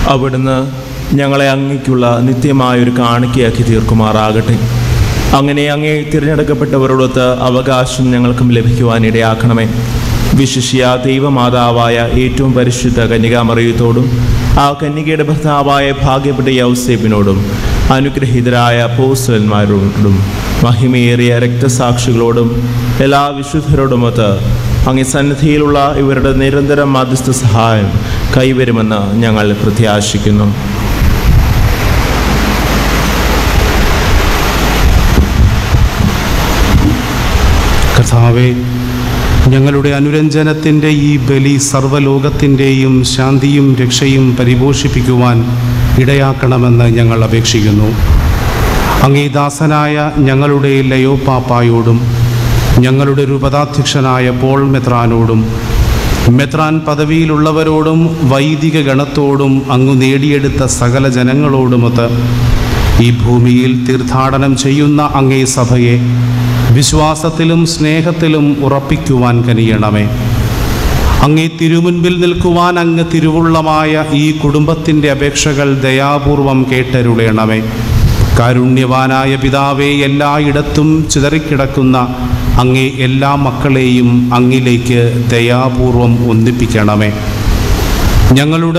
അവിടുന്ന് ഞങ്ങളെ അങ്ങയ്ക്കുള്ള നിത്യമായൊരു കാണിക്കയാക്കി തീർക്കുമാറാകട്ടെ അങ്ങനെ അങ്ങേ തിരഞ്ഞെടുക്കപ്പെട്ടവരോടൊത്ത് അവകാശം ഞങ്ങൾക്കും ലഭിക്കുവാനിടയാക്കണമേ വിശിഷ്യ ദൈവമാതാവായ ഏറ്റവും പരിശുദ്ധ കന്യകാമറിയത്തോടും ആ കന്യകയുടെ ഭർത്താവായ ഭാഗ്യപ്പെട്ട യൗസേപ്പിനോടും അനുഗ്രഹീതരായ പോസ്റ്റന്മാരോടും മഹിമയേറിയ രക്തസാക്ഷികളോടും എല്ലാ വിശുദ്ധരോടുമൊത്ത് അങ്ങേ സന്നിധിയിലുള്ള ഇവരുടെ നിരന്തര മധ്യസ്ഥ സഹായം കൈവരുമെന്ന് ഞങ്ങൾ പ്രത്യാശിക്കുന്നു കർത്താവെ ഞങ്ങളുടെ അനുരഞ്ജനത്തിൻ്റെ ഈ ബലി സർവ്വലോകത്തിൻ്റെയും ശാന്തിയും രക്ഷയും പരിപോഷിപ്പിക്കുവാൻ ഇടയാക്കണമെന്ന് ഞങ്ങൾ അപേക്ഷിക്കുന്നു അങ്ങേദാസനായ ഞങ്ങളുടെ ലയോ പാപ്പായോടും ഞങ്ങളുടെ രൂപതാധ്യക്ഷനായ പോൾ മെത്രാനോടും മെത്രാൻ പദവിയിലുള്ളവരോടും വൈദിക ഗണത്തോടും അങ്ങ് നേടിയെടുത്ത സകല ജനങ്ങളോടുമൊത്ത് ഈ ഭൂമിയിൽ തീർത്ഥാടനം ചെയ്യുന്ന അങ്ങേ സഭയെ വിശ്വാസത്തിലും സ്നേഹത്തിലും ഉറപ്പിക്കുവാൻ കനിയണമേ അങ്ങേ തിരുമുൻപിൽ നിൽക്കുവാൻ അങ്ങ് തിരുവുള്ളമായ ഈ കുടുംബത്തിൻ്റെ അപേക്ഷകൾ ദയാപൂർവം കേട്ടരുളയണമേ കാരുണ്യവാനായ പിതാവെ എല്ലായിടത്തും ചിതറിക്കിടക്കുന്ന അങ്ങേ എല്ലാ മക്കളെയും അങ്ങിലേക്ക് ദയാപൂർവം ഒന്നിപ്പിക്കണമേ ഞങ്ങളുടെ